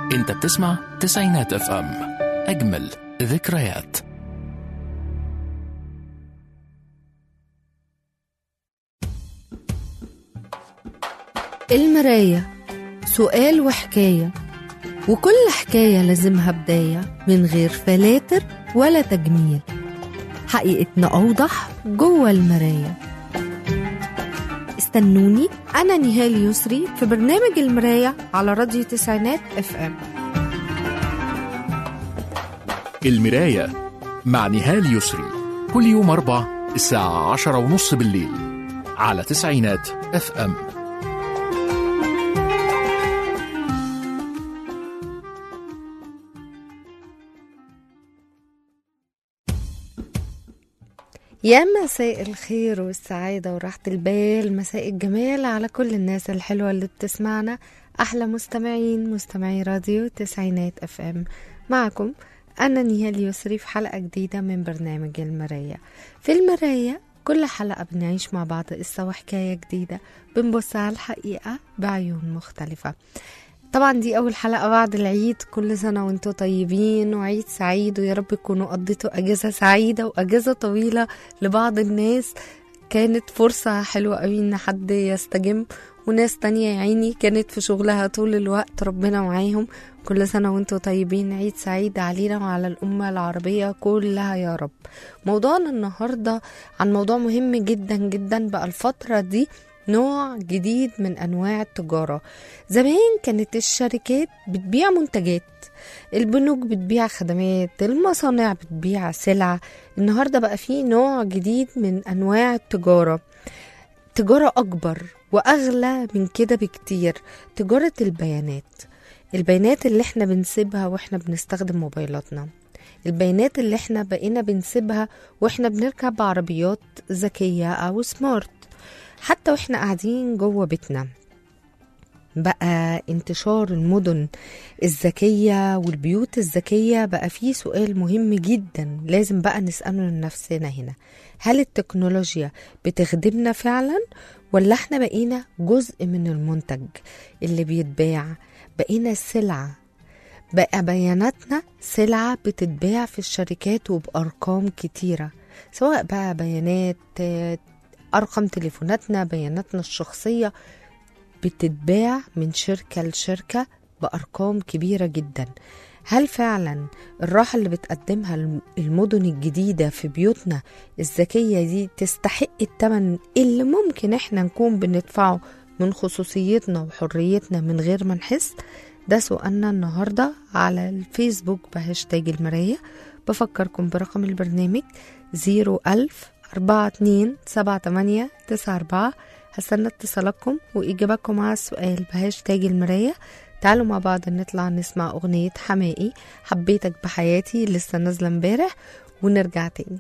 انت بتسمع تسعينات اف ام اجمل ذكريات المراية سؤال وحكاية وكل حكاية لازمها بداية من غير فلاتر ولا تجميل حقيقتنا أوضح جوه المراية استنوني أنا نهال يسري في برنامج المراية على راديو تسعينات اف ام المراية مع نهال يسري كل يوم أربع الساعة عشرة ونص بالليل على تسعينات اف ام يا مساء الخير والسعادة وراحة البال مساء الجمال على كل الناس الحلوة اللي بتسمعنا أحلى مستمعين مستمعي راديو تسعينات اف ام معكم أنا نيهال يسري في حلقة جديدة من برنامج المراية في المراية كل حلقة بنعيش مع بعض قصة وحكاية جديدة بنبص على الحقيقة بعيون مختلفة طبعا دي أول حلقة بعد العيد كل سنة وانتم طيبين وعيد سعيد ويا رب تكونوا قضيتوا أجازة سعيدة وأجازة طويلة لبعض الناس كانت فرصة حلوة قوي إن حد يستجم وناس تانية يا عيني كانت في شغلها طول الوقت ربنا معاهم كل سنة وانتم طيبين عيد سعيد علينا وعلى الأمة العربية كلها يا رب موضوعنا النهاردة عن موضوع مهم جدا جدا بقى الفترة دي نوع جديد من انواع التجاره زمان كانت الشركات بتبيع منتجات البنوك بتبيع خدمات المصانع بتبيع سلع النهارده بقى في نوع جديد من انواع التجاره تجاره اكبر واغلى من كده بكتير تجاره البيانات البيانات اللي احنا بنسيبها واحنا بنستخدم موبايلاتنا البيانات اللي احنا بقينا بنسيبها واحنا بنركب عربيات ذكيه او سمارت حتى واحنا قاعدين جوه بيتنا بقى انتشار المدن الذكية والبيوت الذكية بقى فيه سؤال مهم جدا لازم بقى نسأله لنفسنا هنا هل التكنولوجيا بتخدمنا فعلا ولا احنا بقينا جزء من المنتج اللي بيتباع بقينا سلعة بقى بياناتنا سلعة بتتباع في الشركات وبأرقام كتيرة سواء بقى بيانات أرقام تليفوناتنا بياناتنا الشخصية بتتباع من شركة لشركة بأرقام كبيرة جدا هل فعلا الراحة اللي بتقدمها المدن الجديدة في بيوتنا الذكية دي تستحق التمن اللي ممكن احنا نكون بندفعه من خصوصيتنا وحريتنا من غير ما نحس ده سؤالنا النهاردة على الفيسبوك بهاشتاج المراية بفكركم برقم البرنامج زيرو ألف أربعة اتنين سبعة تمانية تسعة أربعة هستنى اتصالاتكم وإجاباتكم على السؤال بهاشتاج المراية تعالوا مع بعض نطلع نسمع أغنية حمائي حبيتك بحياتي لسه نازلة امبارح ونرجع تاني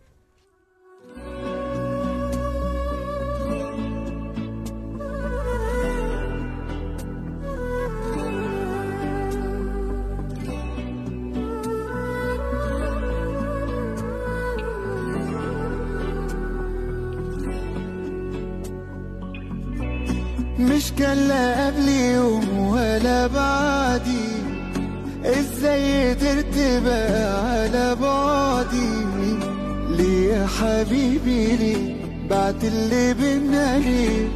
مش كان لا قبل يوم ولا بعدي ازاي قدرت بقى على بعدي ليه يا حبيبي ليه بعت اللي بينا ليه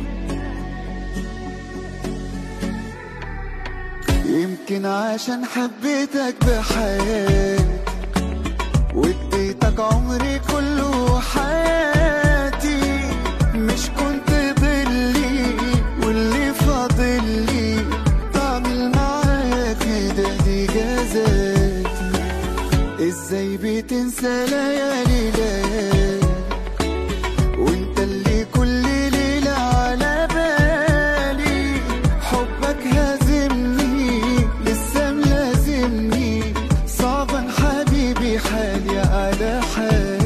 يمكن عشان حبيتك بحياتي واديتك عمري كله وحياتي مش كنت ضلي واللي فاضل لي بعمل معاك كده دي جزاتي ازاي بتنسى ليالي ليالي وانت اللي كل ليلة على بالي حبك هازمني لسه ملازمني صعبا حبيبي حالي على حالي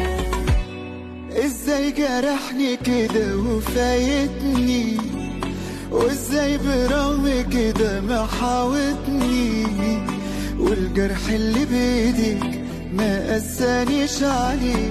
ازاي جرحني كده وفايتني وازاي برغم كده محاوطني والجرح اللي بايدك ما قسانيش عليه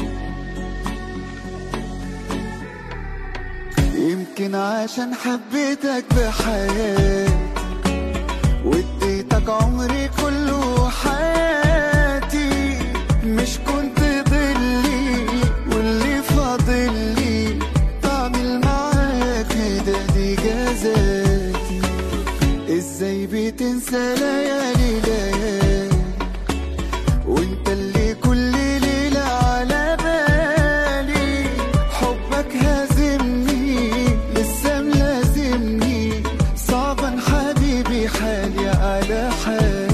يمكن عشان حبيتك بحياتي واديتك عمري كله حياتي مش كنت ضلي واللي فاضلي بعمل معاك كده دي جزاتي ازاي بتنسى ليالي ليالي وانت اللي كل ليلة على بالي حبك هازمني لسه ملازمني صعبا حبيبي حالي على حالي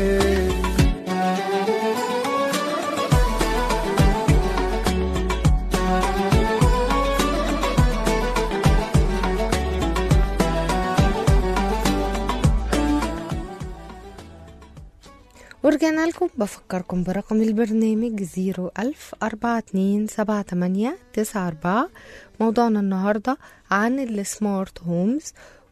ورجعنا لكم بفكركم برقم البرنامج زيرو ألف أربعة اتنين سبعة تمانية تسعة أربعة موضوعنا النهاردة عن السمارت هومز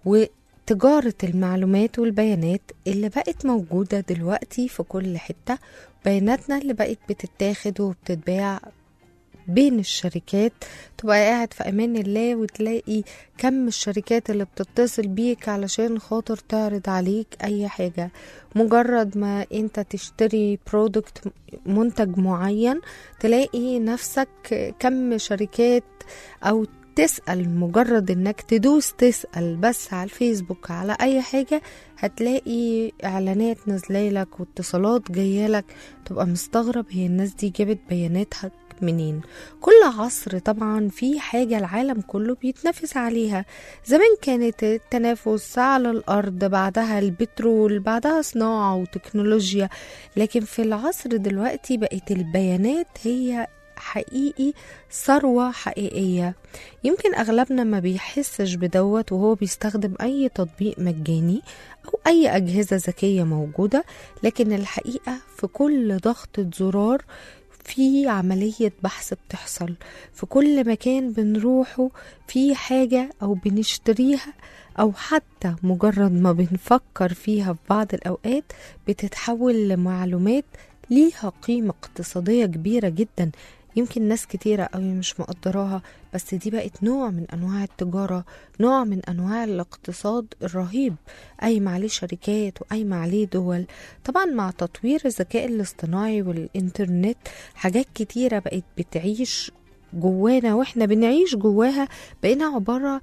وتجارة المعلومات والبيانات اللي بقت موجودة دلوقتي في كل حتة بياناتنا اللي بقت بتتاخد وبتتباع بين الشركات تبقى قاعد في امان الله وتلاقي كم الشركات اللي بتتصل بيك علشان خاطر تعرض عليك اي حاجة مجرد ما انت تشتري برودكت منتج معين تلاقي نفسك كم شركات او تسأل مجرد انك تدوس تسأل بس على الفيسبوك على اي حاجة هتلاقي اعلانات نازلالك واتصالات جايالك تبقى مستغرب هي الناس دي جابت بياناتها منين كل عصر طبعا في حاجة العالم كله بيتنافس عليها زمان كانت التنافس على الأرض بعدها البترول بعدها صناعة وتكنولوجيا لكن في العصر دلوقتي بقت البيانات هي حقيقي ثروة حقيقية يمكن أغلبنا ما بيحسش بدوت وهو بيستخدم أي تطبيق مجاني أو أي أجهزة ذكية موجودة لكن الحقيقة في كل ضغطة زرار في عملية بحث بتحصل في كل مكان بنروحه في حاجة أو بنشتريها أو حتى مجرد ما بنفكر فيها في بعض الأوقات بتتحول لمعلومات ليها قيمة اقتصادية كبيرة جدا يمكن ناس كتيرة قوي مش مقدراها بس دي بقت نوع من أنواع التجارة نوع من أنواع الاقتصاد الرهيب قايم عليه شركات وقايم عليه دول طبعا مع تطوير الذكاء الاصطناعي والإنترنت حاجات كتيرة بقت بتعيش جوانا واحنا بنعيش جواها بقينا عبارة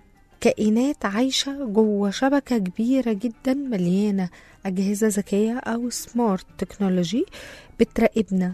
كائنات عايشة جوه شبكة كبيرة جدا مليانة أجهزة ذكية أو سمارت تكنولوجي بتراقبنا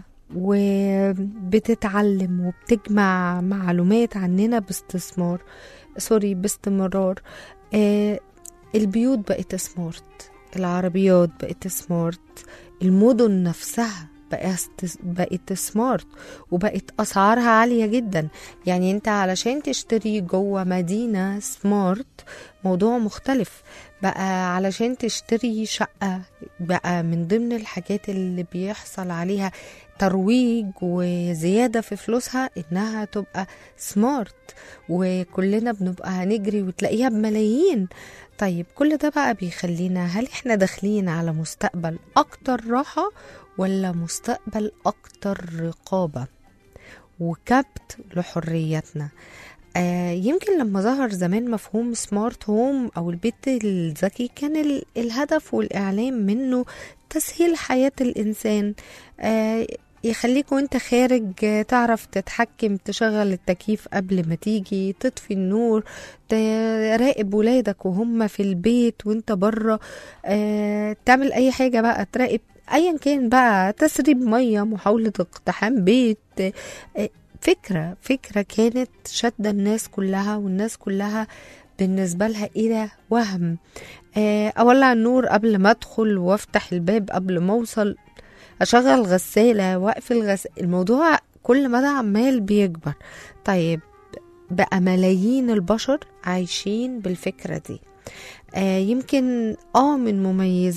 وبتتعلم وبتجمع معلومات عننا باستثمار سوري باستمرار آه البيوت بقت سمارت العربيات بقت سمارت المدن نفسها بقت بقت سمارت وبقت اسعارها عاليه جدا يعني انت علشان تشتري جوه مدينه سمارت موضوع مختلف بقى علشان تشتري شقه بقى من ضمن الحاجات اللي بيحصل عليها ترويج وزياده في فلوسها انها تبقى سمارت وكلنا بنبقى هنجري وتلاقيها بملايين طيب كل ده بقى بيخلينا هل احنا داخلين على مستقبل اكتر راحه ولا مستقبل اكتر رقابه وكبت لحريتنا آه يمكن لما ظهر زمان مفهوم سمارت هوم او البيت الذكي كان ال- الهدف والاعلام منه تسهيل حياه الانسان آه يخليك وانت خارج آه، تعرف تتحكم تشغل التكييف قبل ما تيجي تطفي النور تراقب ولادك وهم في البيت وانت بره آه تعمل اي حاجه بقى تراقب ايا كان بقى تسريب ميه محاوله اقتحام بيت آه، فكره فكره كانت شاده الناس كلها والناس كلها بالنسبه لها ايه ده وهم آه، اولع النور قبل ما ادخل وافتح الباب قبل ما اوصل اشغل غساله واقفل غس الموضوع كل مدى عمال بيكبر طيب بقى ملايين البشر عايشين بالفكره دي آه يمكن اه من مميزات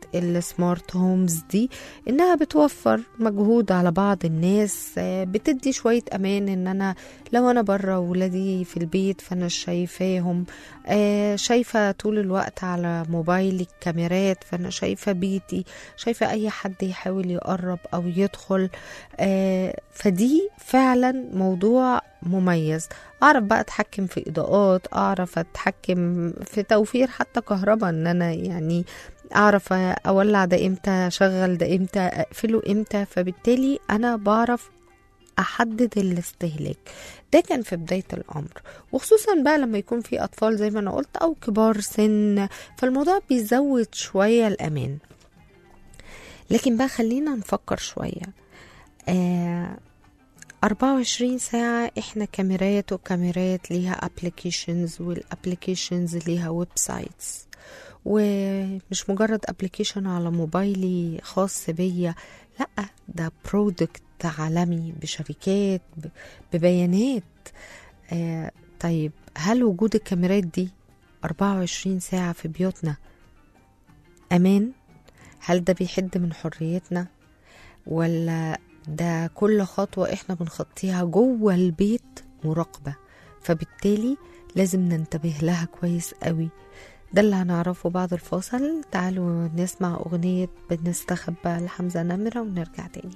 السمارت هومز دي انها بتوفر مجهود على بعض الناس آه، بتدي شوية امان ان انا لو انا بره ولادي في البيت فانا شايفاهم آه، شايفة طول الوقت على موبايلي الكاميرات فانا شايفة بيتي شايفة اي حد يحاول يقرب او يدخل آه، فدي فعلا موضوع مميز اعرف بقى اتحكم في اضاءات اعرف اتحكم في توفير حتى كهرباء ان انا يعني اعرف اولع ده امتى اشغل ده امتى اقفله امتى فبالتالي انا بعرف احدد الاستهلاك ده كان في بداية الأمر وخصوصا بقى لما يكون في أطفال زي ما أنا قلت أو كبار سن فالموضوع بيزود شوية الأمان لكن بقى خلينا نفكر شوية آه 24 ساعة احنا كاميرات وكاميرات ليها ابليكيشنز والابليكيشنز ليها ويب سايتس ومش مجرد ابليكيشن على موبايلي خاص بيا لا ده برودكت عالمي بشركات ب- ببيانات آه طيب هل وجود الكاميرات دي 24 ساعة في بيوتنا أمان؟ هل ده بيحد من حريتنا؟ ولا ده كل خطوة احنا بنخطيها جوه البيت مراقبة فبالتالي لازم ننتبه لها كويس قوي ده اللي هنعرفه بعد الفاصل تعالوا نسمع أغنية بنستخبى لحمزة نمرة ونرجع تاني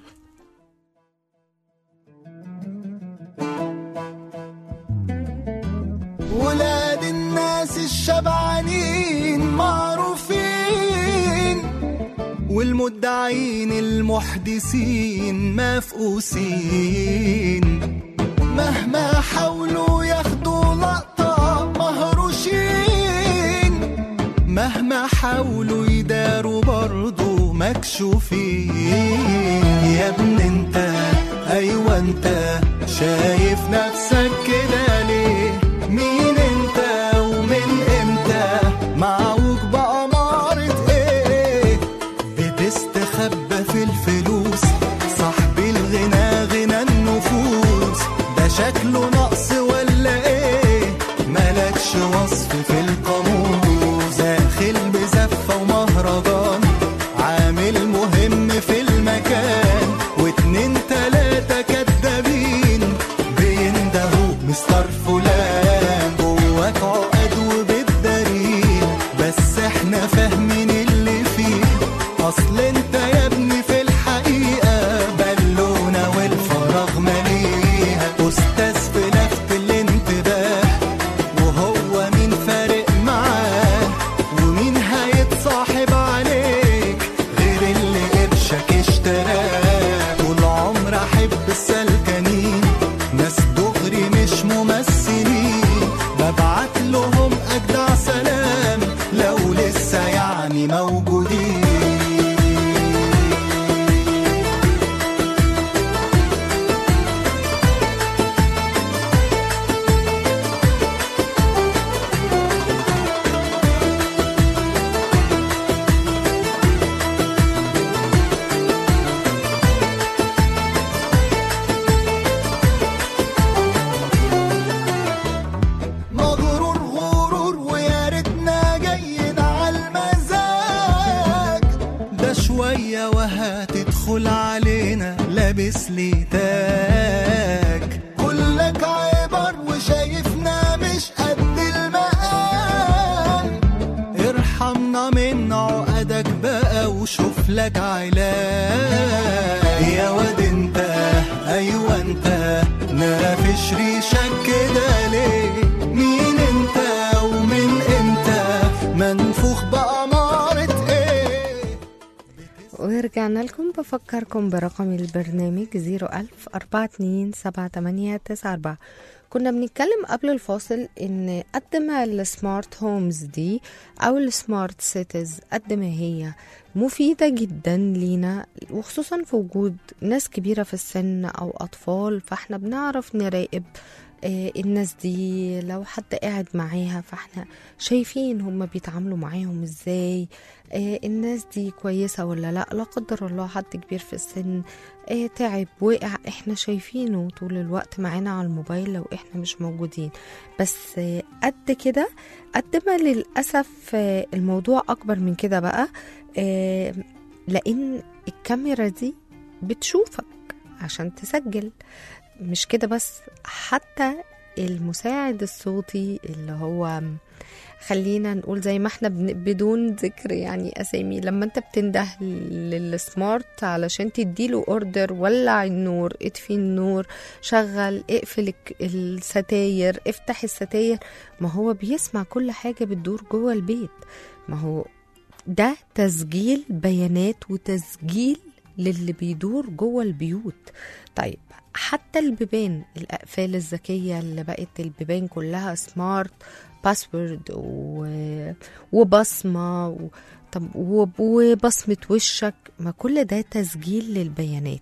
ولاد الناس الشبعانين معروفين والمدعين المحدثين مفقوسين مهما حاولوا ياخدوا لقطة مهروشين مهما حاولوا يداروا برضو مكشوفين يا ابن انت ايوه انت شايف نفسك كده ليه مين انت ومن امتى معوج بأمارة ايه بتستخبى في الفلوس صاحب الغنى غنى النفوس ده شكله نقص ولا ايه ملكش وصف في القاموس داخل بزفة ومهرجان عامل مهم في المكان واتنين تلاتة كدابين بيندهوا مستر فلان جواك عقد وبالدليل بس احنا فاهمين اللي فيه اصل انت يا ابني في الحقيقة بالونة والفراغ مليها استاذ في لفت الانتباه وهو مين فارق معاه ومين هيتصاحب عليك غير اللي قرشك اشتراه طول عمر احب السلكانين ناس دغري مش ممثلين ببعت لهم اجدع سلام لو لسه يعني موجودين مغرور غرور ويا ريتنا جايين على المزاج ده شوية وهتدخل علينا لابس لي تاج كلك عبر وشايفنا مش قد المقام ارحمنا من عقدك بقى وشوف لك علاج يا واد انت ايوه انت نافش ريشك كده ليه مين انت ومن امتى منفوخ بأمارة ايه ورجعنا لكم بفكركم برقم البرنامج 01000 427 كنا بنتكلم قبل الفاصل ان قد ما السمارت هومز دي او السمارت سيتيز قد ما هي مفيدة جدا لينا وخصوصا في وجود ناس كبيرة في السن او اطفال فاحنا بنعرف نراقب آه، الناس دي لو حد قاعد معاها فاحنا شايفين هم بيتعاملوا معاهم ازاي آه، الناس دي كويسة ولا لا لا قدر الله حد كبير في السن آه، تعب وقع احنا شايفينه طول الوقت معانا على الموبايل لو احنا مش موجودين بس آه، قد كده قد ما للأسف آه، الموضوع أكبر من كده بقى آه لان الكاميرا دي بتشوفك عشان تسجل مش كده بس حتى المساعد الصوتي اللي هو خلينا نقول زي ما احنا بن- بدون ذكر يعني اسامي لما انت بتنده للسمارت علشان تديله اوردر ولع النور اطفي النور شغل اقفل الك- الستاير افتح الستاير ما هو بيسمع كل حاجة بتدور جوه البيت ما هو ده تسجيل بيانات وتسجيل للي بيدور جوه البيوت طيب حتى البيبان الأقفال الذكية اللي بقت البيبان كلها سمارت باسورد و... وبصمة و... طب و... وبصمة وشك ما كل ده تسجيل للبيانات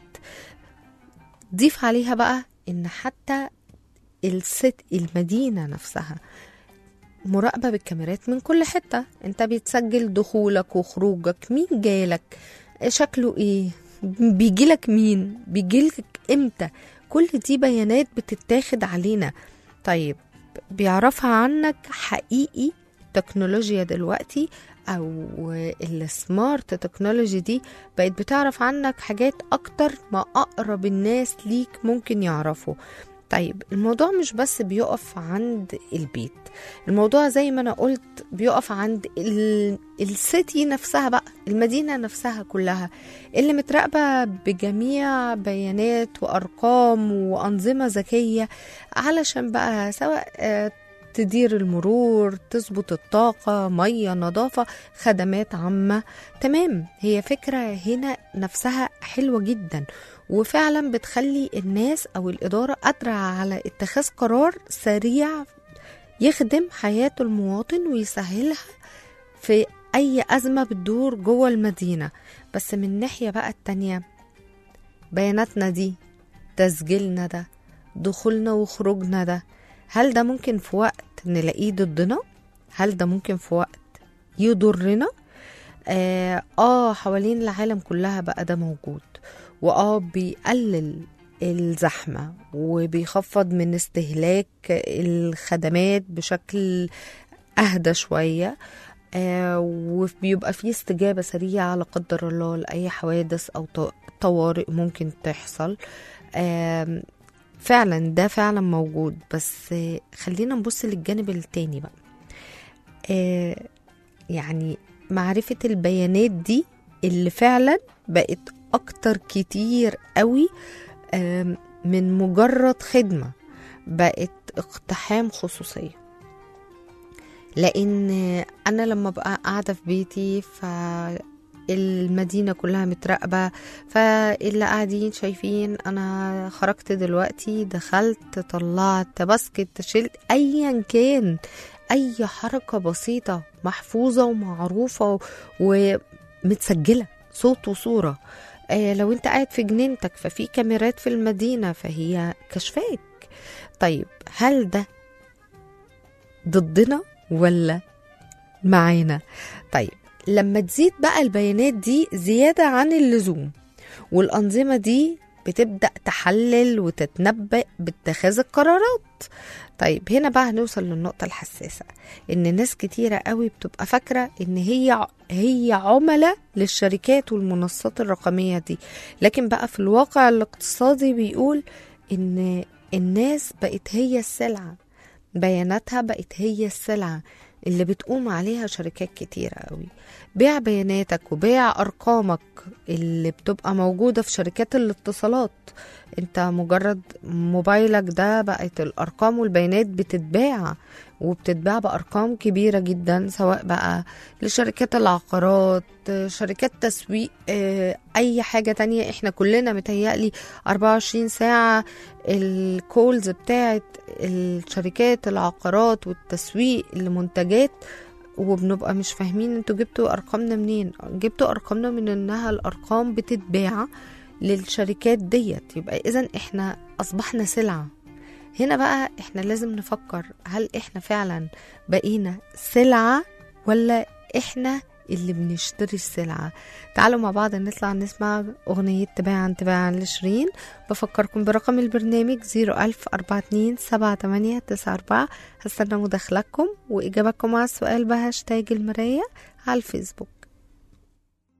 ضيف عليها بقى ان حتى الست المدينة نفسها مراقبة بالكاميرات من كل حتة انت بتسجل دخولك وخروجك مين جالك شكله ايه بيجيلك مين بيجيلك امتى كل دي بيانات بتتاخد علينا طيب بيعرفها عنك حقيقي تكنولوجيا دلوقتي او السمارت تكنولوجي دي بقت بتعرف عنك حاجات اكتر ما اقرب الناس ليك ممكن يعرفوا طيب الموضوع مش بس بيقف عند البيت الموضوع زي ما انا قلت بيقف عند ال... السيتي نفسها بقى المدينة نفسها كلها اللي متراقبة بجميع بيانات وأرقام وأنظمة ذكية علشان بقى سواء آه، تدير المرور تظبط الطاقة مية نظافة خدمات عامة تمام هي فكرة هنا نفسها حلوة جدا وفعلا بتخلي الناس أو الإدارة قادرة على اتخاذ قرار سريع يخدم حياة المواطن ويسهلها في أي أزمة بتدور جوه المدينة بس من ناحية بقى التانية بياناتنا دي تسجيلنا ده دخولنا وخروجنا ده هل ده ممكن في وقت نلاقيه ضدنا هل ده ممكن في وقت يضرنا آه, اه حوالين العالم كلها بقى ده موجود واه بيقلل الزحمة وبيخفض من استهلاك الخدمات بشكل أهدى شوية آه وبيبقى فيه استجابة سريعة لا قدر الله لأي حوادث أو ط- طوارئ ممكن تحصل آه فعلا ده فعلا موجود بس آه، خلينا نبص للجانب التاني بقى آه يعني معرفة البيانات دي اللي فعلا بقت أكتر كتير قوي آم، من مجرد خدمة بقت اقتحام خصوصية لأن أنا لما بقى قاعدة في بيتي ف المدينة كلها متراقبة فاللي قاعدين شايفين أنا خرجت دلوقتي دخلت طلعت باسكت شلت أيا كان أي حركة بسيطة محفوظة ومعروفة ومتسجلة صوت وصورة آه لو انت قاعد في جنينتك ففي كاميرات في المدينة فهي كشفاك طيب هل ده ضدنا ولا معانا طيب لما تزيد بقى البيانات دي زيادة عن اللزوم والأنظمة دي بتبدأ تحلل وتتنبأ باتخاذ القرارات طيب هنا بقى هنوصل للنقطة الحساسة إن ناس كتيرة قوي بتبقى فاكرة إن هي هي عملاء للشركات والمنصات الرقمية دي لكن بقى في الواقع الاقتصادي بيقول إن الناس بقت هي السلعة بياناتها بقت هي السلعة اللي بتقوم عليها شركات كتيرة قوي بيع بياناتك وبيع أرقامك اللي بتبقى موجودة في شركات الاتصالات انت مجرد موبايلك ده بقت الأرقام والبيانات بتتباع وبتتباع بأرقام كبيرة جدا سواء بقى لشركات العقارات شركات تسويق اه، أي حاجة تانية احنا كلنا متهيألي 24 ساعة الكولز بتاعت الشركات العقارات والتسويق لمنتجات وبنبقى مش فاهمين انتوا جبتوا ارقامنا منين جبتوا ارقامنا من انها الارقام بتتباع للشركات ديت يبقى اذا احنا اصبحنا سلعه هنا بقى احنا لازم نفكر هل احنا فعلا بقينا سلعه ولا احنا اللي بنشتري السلعة تعالوا مع بعض نطلع نسمع أغنية تباعا تباعا لشيرين بفكركم برقم البرنامج 01042 هستنى مداخلتكم وإجابتكم على السؤال بهاشتاج المراية على الفيسبوك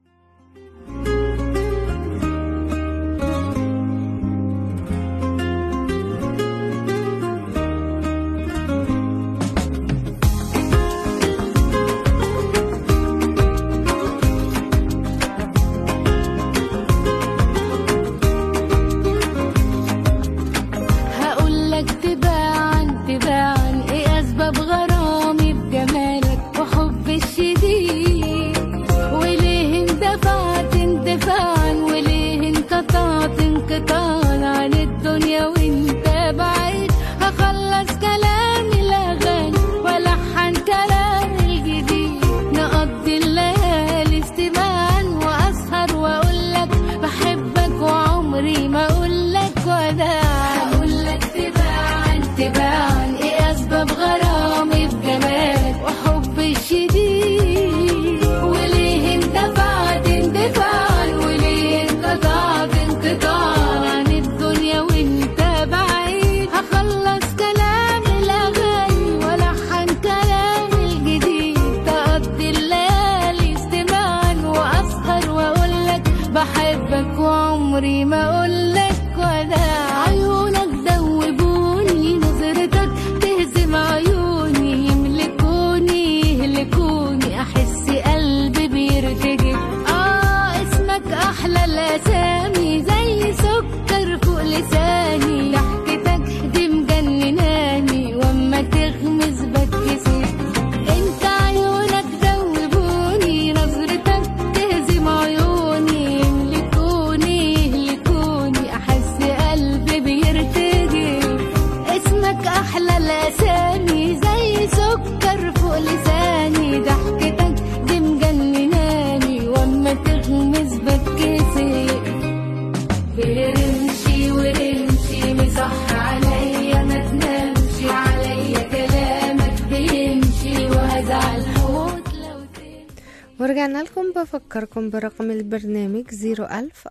ورجعنا لكم بفكركم برقم البرنامج 01000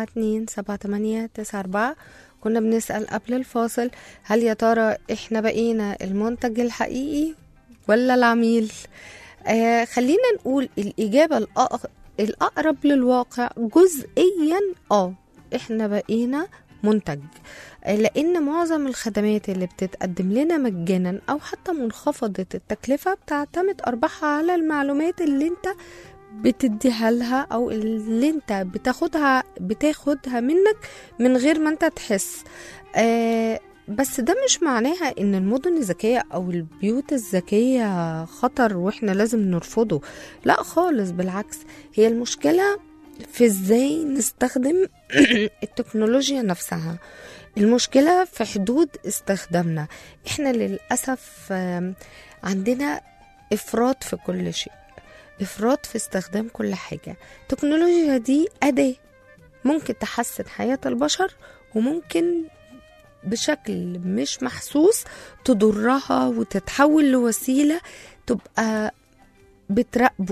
427894 كنا بنسأل قبل الفاصل هل يا ترى احنا بقينا المنتج الحقيقي ولا العميل آه خلينا نقول الإجابة الأق- الأقرب للواقع جزئيا اه احنا بقينا منتج آه، لأن معظم الخدمات اللي بتتقدم لنا مجانا أو حتى منخفضة التكلفة بتعتمد أرباحها على المعلومات اللي انت بتديها لها او اللي انت بتاخدها بتاخدها منك من غير ما انت تحس آه بس ده مش معناها ان المدن الذكية او البيوت الذكية خطر واحنا لازم نرفضه لا خالص بالعكس هي المشكلة في ازاي نستخدم التكنولوجيا نفسها المشكلة في حدود استخدامنا احنا للأسف آم، عندنا إفراط في كل شيء إفراط في استخدام كل حاجة التكنولوجيا دي أداة ممكن تحسن حياة البشر وممكن بشكل مش محسوس تضرها وتتحول لوسيلة تبقى بتراقبه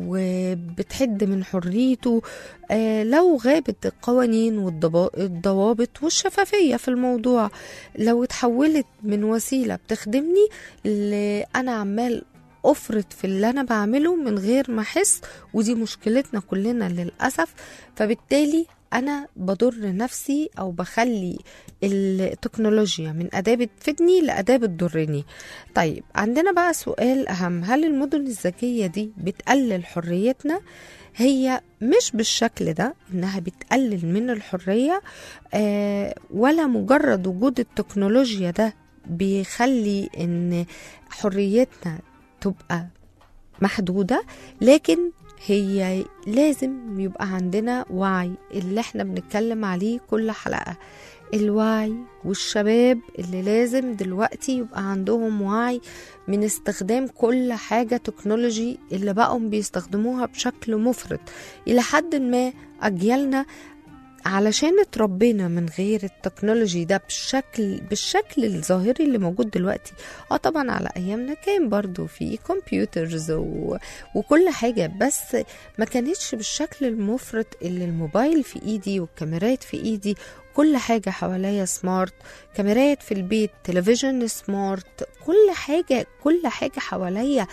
وبتحد من حريته آه لو غابت القوانين والضوابط والشفافية في الموضوع لو اتحولت من وسيلة بتخدمني اللي أنا عمال افرط في اللي انا بعمله من غير ما احس ودي مشكلتنا كلنا للاسف فبالتالي انا بضر نفسي او بخلي التكنولوجيا من اداه بتفيدني لاداه بتضرني طيب عندنا بقى سؤال اهم هل المدن الذكيه دي بتقلل حريتنا هي مش بالشكل ده انها بتقلل من الحريه آه ولا مجرد وجود التكنولوجيا ده بيخلي ان حريتنا تبقى محدودة لكن هي لازم يبقى عندنا وعي اللي احنا بنتكلم عليه كل حلقة الوعي والشباب اللي لازم دلوقتي يبقى عندهم وعي من استخدام كل حاجة تكنولوجي اللي بقوا بيستخدموها بشكل مفرط إلى حد ما أجيالنا علشان اتربينا من غير التكنولوجي ده بالشكل بالشكل الظاهري اللي موجود دلوقتي اه طبعا على ايامنا كان برضو في كمبيوترز و... وكل حاجه بس ما كانتش بالشكل المفرط اللي الموبايل في ايدي والكاميرات في ايدي كل حاجة حواليا سمارت كاميرات في البيت تلفزيون سمارت كل حاجة كل حاجة حواليا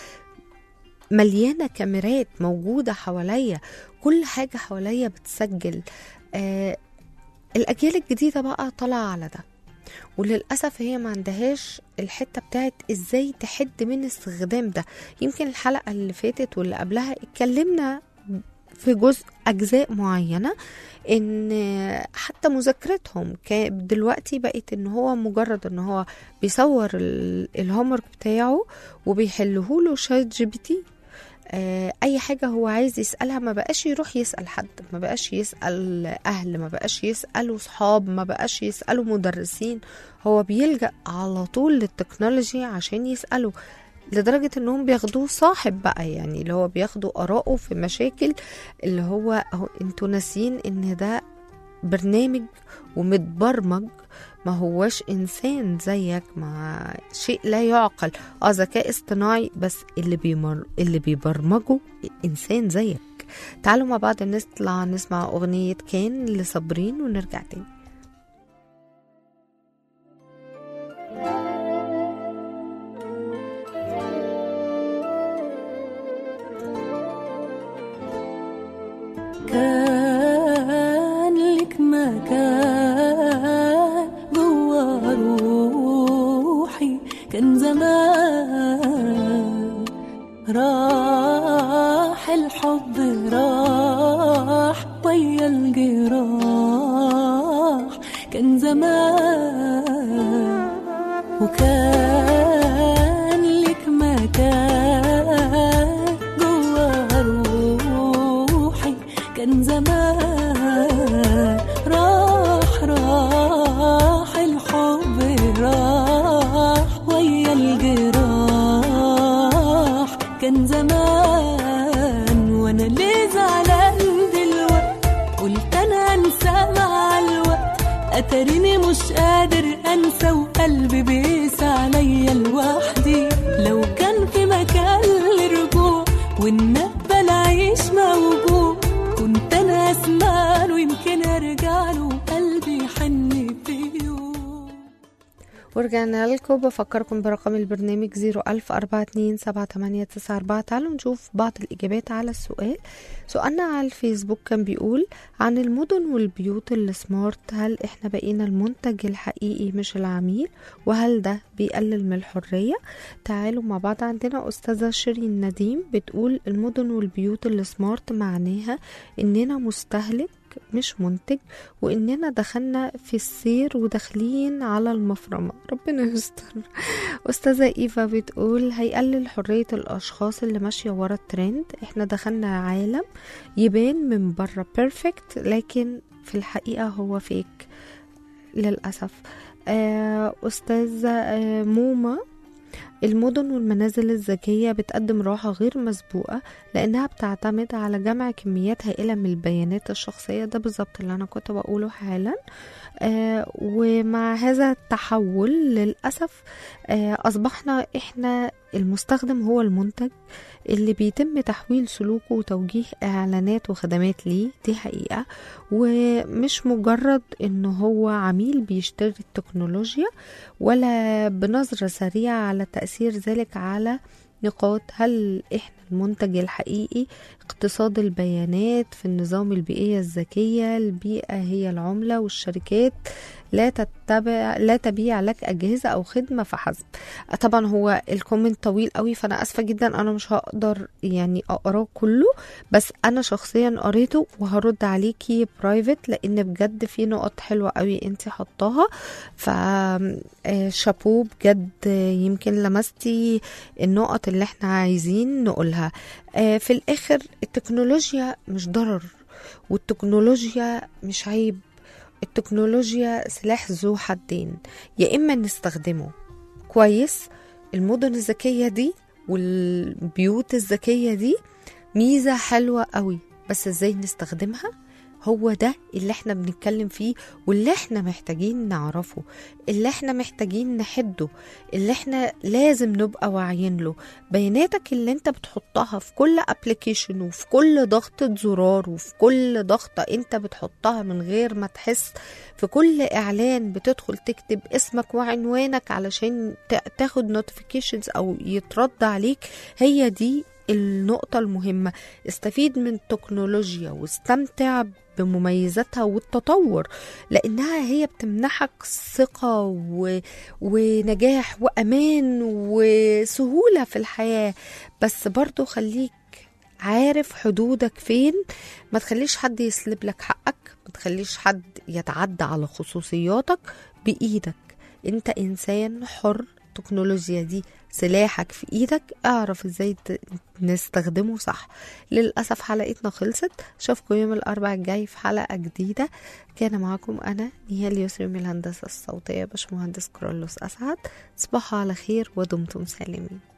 مليانة كاميرات موجودة حواليا كل حاجة حواليا بتسجل آه الأجيال الجديدة بقى طالعة على ده وللأسف هي ما عندهاش الحتة بتاعت ازاي تحد من استخدام ده يمكن الحلقة اللي فاتت واللي قبلها اتكلمنا في جزء أجزاء معينة إن حتى مذاكرتهم دلوقتي بقت إن هو مجرد إن هو بيصور الهومورك بتاعه وبيحلهوله شات جي بي تي اي حاجه هو عايز يسالها ما بقاش يروح يسال حد ما بقاش يسال اهل ما بقاش يسالوا صحاب ما بقاش يسالوا مدرسين هو بيلجا على طول للتكنولوجي عشان يسالوا لدرجة انهم بياخدوه صاحب بقى يعني اللي هو بياخدوا اراءه في مشاكل اللي هو, هو انتوا ناسيين ان ده برنامج ومتبرمج ما هوش انسان زيك مع شيء لا يعقل اه ذكاء اصطناعي بس اللي بيمر اللي بيبرمجه انسان زيك تعالوا مع بعض نطلع نسمع اغنية كان لصابرين ونرجع تاني كان لك مكان جوا روحي كان زمان راح الحب راح ويا الجراح كان زمان وكان لك مكان جوا روحي كان زمان راح راح الحب راح ويا الجراح كان زمان وانا ليه زعلان دلوقتي قلت انا انسى مع الوقت اتريني مش قادر انسى وقلبي بيسعى عليا ورجعنا لكم بفكركم برقم البرنامج 010427894 تعالوا نشوف بعض الإجابات على السؤال سؤالنا على الفيسبوك كان بيقول عن المدن والبيوت السمارت هل احنا بقينا المنتج الحقيقي مش العميل وهل ده بيقلل من الحرية تعالوا مع بعض عندنا أستاذة شيرين نديم بتقول المدن والبيوت السمارت معناها إننا مستهلك مش منتج وإننا دخلنا في السير وداخلين على المفرمة ربنا يستر أستاذة إيفا بتقول هيقلل حرية الأشخاص اللي ماشية ورا الترند إحنا دخلنا عالم يبان من بره بيرفكت لكن في الحقيقة هو فيك للأسف آه، أستاذة آه، موما المدن والمنازل الذكية بتقدم راحة غير مسبوقة لأنها بتعتمد على جمع كميات هائلة من البيانات الشخصية ده بالظبط اللي أنا كنت بقوله حالا آه ومع هذا التحول للأسف آه أصبحنا إحنا المستخدم هو المنتج اللي بيتم تحويل سلوكه وتوجيه إعلانات وخدمات ليه دي حقيقة ومش مجرد إن هو عميل بيشتري التكنولوجيا ولا بنظرة سريعة على تأثير ذلك على نقاط هل احنا المنتج الحقيقي اقتصاد البيانات في النظام البيئية الذكية البيئة هي العملة والشركات لا تتبع لا تبيع لك أجهزة أو خدمة فحسب طبعا هو الكومنت طويل قوي فأنا أسفة جدا أنا مش هقدر يعني أقراه كله بس أنا شخصيا قريته وهرد عليكي برايفت لأن بجد في نقط حلوة قوي انت حطاها ف آه، شابوه بجد آه، يمكن لمستي النقط اللي احنا عايزين نقولها آه، في الآخر التكنولوجيا مش ضرر والتكنولوجيا مش عيب التكنولوجيا سلاح ذو حدين يا إما نستخدمه كويس المدن الذكية دي والبيوت الذكية دي ميزة حلوة قوي بس ازاي نستخدمها هو ده اللي احنا بنتكلم فيه واللي احنا محتاجين نعرفه اللي احنا محتاجين نحده اللي احنا لازم نبقى واعيين له بياناتك اللي انت بتحطها في كل ابلكيشن وفي كل ضغطة زرار وفي كل ضغطة انت بتحطها من غير ما تحس في كل اعلان بتدخل تكتب اسمك وعنوانك علشان تا- تاخد نوتيفيكيشنز او يترد عليك هي دي النقطة المهمة استفيد من التكنولوجيا واستمتع بمميزاتها والتطور لأنها هي بتمنحك ثقة و... ونجاح وأمان وسهولة في الحياة بس برضو خليك عارف حدودك فين ما تخليش حد يسلب لك حقك ما تخليش حد يتعدى على خصوصياتك بإيدك انت إنسان حر التكنولوجيا دي سلاحك في ايدك اعرف ازاي ت- نستخدمه صح للأسف حلقتنا خلصت اشوفكم يوم الاربعاء الجاي في حلقة جديدة كان معاكم انا نهال يسري من الهندسة الصوتية باشمهندس كرولوس اسعد تصبحوا على خير ودمتم سالمين